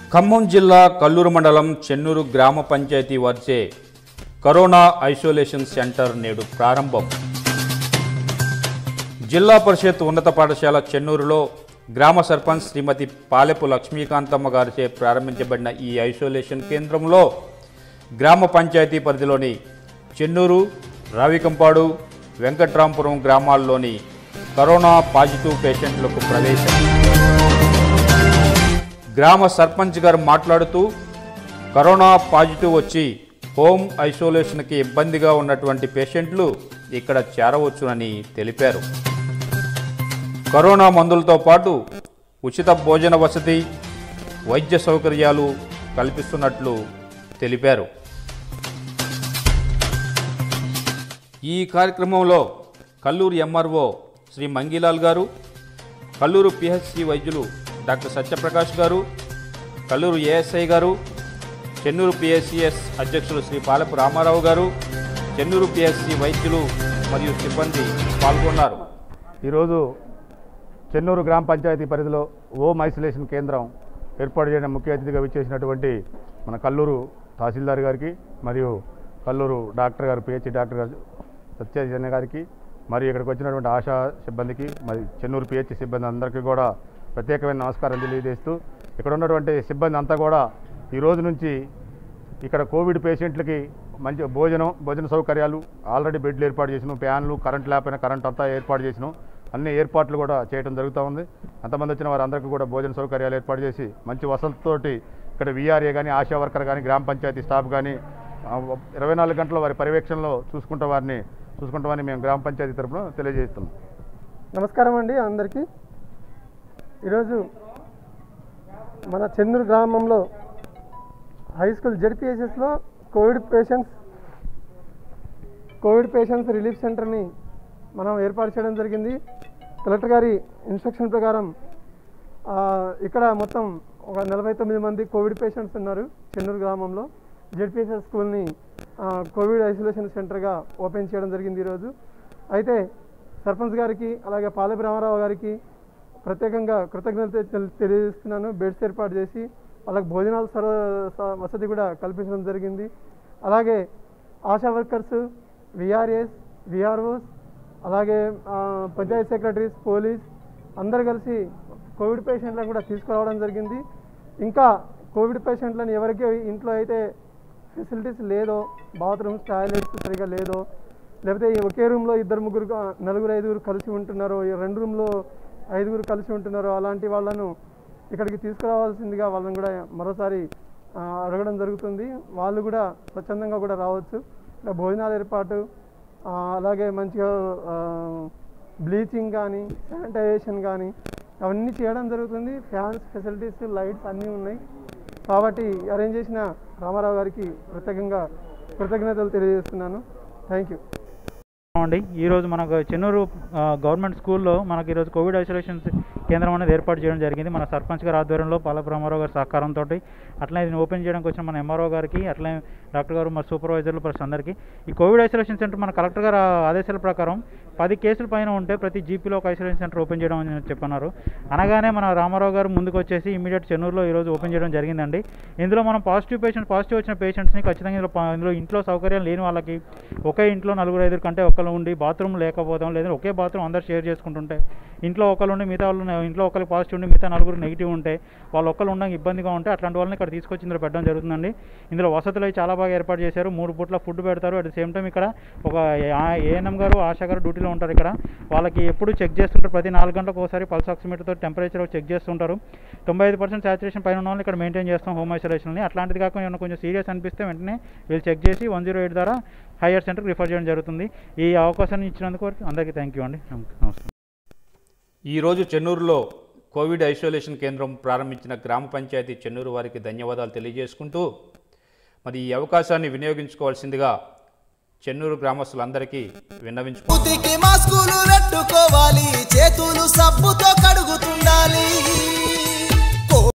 ఖమ్మం జిల్లా కల్లూరు మండలం చెన్నూరు గ్రామ పంచాయతీ వారిచే కరోనా ఐసోలేషన్ సెంటర్ నేడు ప్రారంభం జిల్లా పరిషత్ ఉన్నత పాఠశాల చెన్నూరులో గ్రామ సర్పంచ్ శ్రీమతి పాలెపు లక్ష్మీకాంతమ్మ గారిచే ప్రారంభించబడిన ఈ ఐసోలేషన్ కేంద్రంలో గ్రామ పంచాయతీ పరిధిలోని చెన్నూరు రావికంపాడు వెంకట్రాంపురం గ్రామాల్లోని కరోనా పాజిటివ్ పేషెంట్లకు ప్రవేశం గ్రామ సర్పంచ్ గారు మాట్లాడుతూ కరోనా పాజిటివ్ వచ్చి హోమ్ ఐసోలేషన్కి ఇబ్బందిగా ఉన్నటువంటి పేషెంట్లు ఇక్కడ చేరవచ్చునని తెలిపారు కరోనా మందులతో పాటు ఉచిత భోజన వసతి వైద్య సౌకర్యాలు కల్పిస్తున్నట్లు తెలిపారు ఈ కార్యక్రమంలో కల్లూరు ఎంఆర్ఓ శ్రీ మంగిలాల్ గారు కల్లూరు పిహెచ్సి వైద్యులు డాక్టర్ సత్యప్రకాష్ గారు కల్లూరు ఏఎస్ఐ గారు చెన్నూరు పిఎస్సిఎస్ అధ్యక్షులు శ్రీ పాలపు రామారావు గారు చెన్నూరు పిఎస్సి వైద్యులు మరియు సిబ్బంది పాల్గొన్నారు ఈరోజు చెన్నూరు గ్రామ పంచాయతీ పరిధిలో హోమ్ ఐసోలేషన్ కేంద్రం ఏర్పాటు చేయడం ముఖ్య అతిథిగా విచ్చేసినటువంటి మన కల్లూరు తహసీల్దార్ గారికి మరియు Kalluru doctor garu PHC doctor garu Satyajana గారికి మరియు ఇక్కడికి వచ్చినటువంటి ఆశా సిబ్బందికి మరి చెన్నూరు పిహెచ్సి సిబ్బంది అందరికీ కూడా ప్రత్యేకమైన నమస్కారం తెలియజేస్తూ ఇక్కడ ఉన్నటువంటి సిబ్బంది అంతా కూడా ఈ రోజు నుంచి ఇక్కడ కోవిడ్ పేషెంట్లకి మంచి భోజనం భోజన సౌకర్యాలు ఆల్రెడీ బెడ్లు ఏర్పాటు చేసినాం ఫ్యాన్లు కరెంట్ లేకపోయినా కరెంట్ అంతా ఏర్పాటు చేసినాం అన్ని ఏర్పాట్లు కూడా చేయడం జరుగుతూ ఉంది అంతమంది వచ్చిన వారందరికీ కూడా భోజన సౌకర్యాలు ఏర్పాటు చేసి మంచి వసతితోటి ఇక్కడ వీఆర్ఏ కానీ ఆశా వర్కర్ కానీ గ్రామ పంచాయతీ స్టాఫ్ కానీ ఇరవై నాలుగు గంటల వారి పర్యవేక్షణలో చూసుకుంటూ వారిని చూసుకుంటామని మేము గ్రామ పంచాయతీ తరఫున తెలియజేస్తున్నాం నమస్కారం అండి అందరికీ ఈరోజు మన చెన్నూరు గ్రామంలో హై స్కూల్ జెడ్పిహెచ్ఎస్లో covid patients covid patients relief సెంటర్ని మనం ఏర్పాటు చేయడం జరిగింది కలెక్టర్ గారి ఇన్స్ట్రక్షన్ ప్రకారం ఆ, ఇక్కడ మొత్తం ఒక నలభై తొమ్మిది మంది కోవిడ్ పేషెంట్స్ ఉన్నారు చెన్నూరు గ్రామంలో జెడ్పిహెచ్ఎస్ స్కూల్ని ఆ, కోవిడ్ ఐసోలేషన్ సెంటర్గా ఓపెన్ చేయడం జరిగింది ఈరోజు అయితే సర్పంచ్ గారికి అలాగే పాలెపు రామారావు గారికి ప్రత్యేకంగా కృతజ్ఞత తెల్- తెలియజేస్తున్నాను బెడ్స్ ఏర్పాటు చేసి వాళ్ళకి భోజనాల సర స- వసతి కూడా కల్పించడం జరిగింది అలాగే ఆశా వర్కర్స్ విఆర్ఏస్ విఆర్ఓస్ అలాగే ఆ, పంచాయత్ సెక్రటరీస్ పోలీస్ అందరు కలిసి కోవిడ్ పేషెంట్లను కూడా తీసుకురావడం జరిగింది ఇంకా కోవిడ్ పేషెంట్లను ఎవరికి ఇంట్లో అయితే ఫెసిలిటీస్ లేదో బాత్రూమ్స్ టాయిలెట్స్ సరిగా లేదో లేకపోతే ఈ ఒకే రూమ్లో ఇద్దరు ముగ్గురు గా- నలుగురు ఐదుగురు కలిసి ఉంటున్నారో ఈ రెండు రూమ్లో ఐదుగురు కలిసి ఉంటున్నారో అలాంటి వాళ్ళను ఇక్కడికి తీసుకురావాల్సిందిగా వాళ్ళని కూడా మరోసారి ఆ, అడగడం జరుగుతుంది వాళ్ళు కూడా స్వచ్ఛందంగా కూడా రావచ్చు ఇలా భోజనాల ఏర్పాటు ఆ, అలాగే మంచిగా బ్లీచింగ్ కానీ శానిటైజేషన్ కానీ అవన్నీ చేయడం జరుగుతుంది ఫ్యాన్స్ ఫెసిలిటీస్ లైట్స్ అన్నీ ఉన్నాయి కాబట్టి అరేంజ్ చేసిన రామారావు గారికి ప్రత్యేకంగా కృతజ్ఞతలు తెలియజేస్తున్నాను థ్యాంక్ యూ అండి ఈరోజు మనకు చెన్నూరు ఆ, గవర్నమెంట్ స్కూల్లో మనకి ఈరోజు కోవిడ్ ఐసోలేషన్ కేంద్రం అనేది ఏర్పాటు చేయడం జరిగింది మన సర్పంచ్ గారి ఆధ్వర్యంలో పాలపు రామారావు గారి సహకారంతో అట్లనే దీన్ని ఓపెన్ చేయడానికి వచ్చిన మన ఎంఆర్ఓ గారికి అట్లనే డాక్టర్ గారు మన సూపర్వైజర్లు ప్లస్ అందరికీ ఈ కోవిడ్ ఐసోలేషన్ సెంటర్ మన కలెక్టర్ గారు ఆదేశాల ప్రకారం పది కేసుల పైన ఉంటే ప్రతి జీపీలో ఒక ఐసోలేషన్ సెంటర్ ఓపెన్ చేయడం అని చెప్పన్నారు అనగానే మన రామారావు గారు ముందుకు వచ్చేసి ఇమీడియట్ చెన్నూరులో ఈరోజు ఓపెన్ చేయడం జరిగిందండి ఇందులో మనం పాజిటివ్ పేషెంట్ పాజిటివ్ వచ్చిన పేషెంట్స్ని ఖచ్చితంగా ఇందులో పా- ఇందులో ఇంట్లో సౌకర్యం లేని వాళ్ళకి ఒకే ఇంట్లో నలుగురు ఐదుగురు కంటే ఒకళ్ళు ఉండి బాత్రూమ్ లేకపోవడం లేదా ఒకే బాత్రూమ్ అందరు షేర్ చేసుకుంటుంటే ఇంట్లో ఒకళ్ళు ఉండి మిగతా వాళ్ళు ఇంట్లో ఒకరికి పాజిటివ్ ఉండి మిగతా నలుగురు నెగిటివ్ ఉంటే వాళ్ళు ఒక్కళ్ళు ఉండడానికి ఇబ్బందిగా ఉంటే అట్లాంటి వాళ్ళని ఇక్కడ తీసుకొచ్చి ఇందులో పెట్టడం జరుగుతుందండి ఇందులో వసతులు అవి చాలా బాగా ఏర్పాటు చేశారు మూడు పూట్ల ఫుడ్ పెడతారు అట్ ద సేమ్ టైం ఇక్కడ ఒక ఏఎన్ఎం గారు ఆశా గారు డ్యూటీలో ఉంటారు ఇక్కడ వాళ్ళకి ఎప్పుడు చెక్ చేస్తుంటారు ప్రతి నాలుగు గంటలకు ఒకసారి పల్స్ ఆక్సిమీటర్తో టెంపరేచర్ చెక్ చేస్తుంటారు తొంభై ఐదు పర్సెంట్ సాచురేషన్ పైన ఉన్న వాళ్ళని ఇక్కడ మెయింటైన్ చేస్తాం హోమ్ ఐసోలేషన్ని అట్లాంటిది కాకుండా ఏమైనా కొంచెం సీరియస్ అనిపిస్తే వెంటనే వీళ్ళు చెక్ చేసి వన్ జీరో ఎయిట్ ద్వారా హైయర్ సెంటర్కి రిఫర్ చేయడం జరుగుతుంది ఈ అవకాశాన్ని ఇచ్చినందుకు అందరికీ థ్యాంక్ యూ అండి నమస్కారం ఈరోజు చెన్నూరులో కోవిడ్ ఐసోలేషన్ కేంద్రం ప్రారంభించిన గ్రామ పంచాయతీ చెన్నూరు వారికి ధన్యవాదాలు తెలియజేసుకుంటూ మరి ఈ అవకాశాన్ని వినియోగించుకోవాల్సిందిగా చెన్నూరు గ్రామస్తులందరికీ విన్నవించుకుంటున్నాను మూతికి మాస్కులు పెట్టుకోవాలి చేతులు సబ్బుతో కడుగుతుండాలి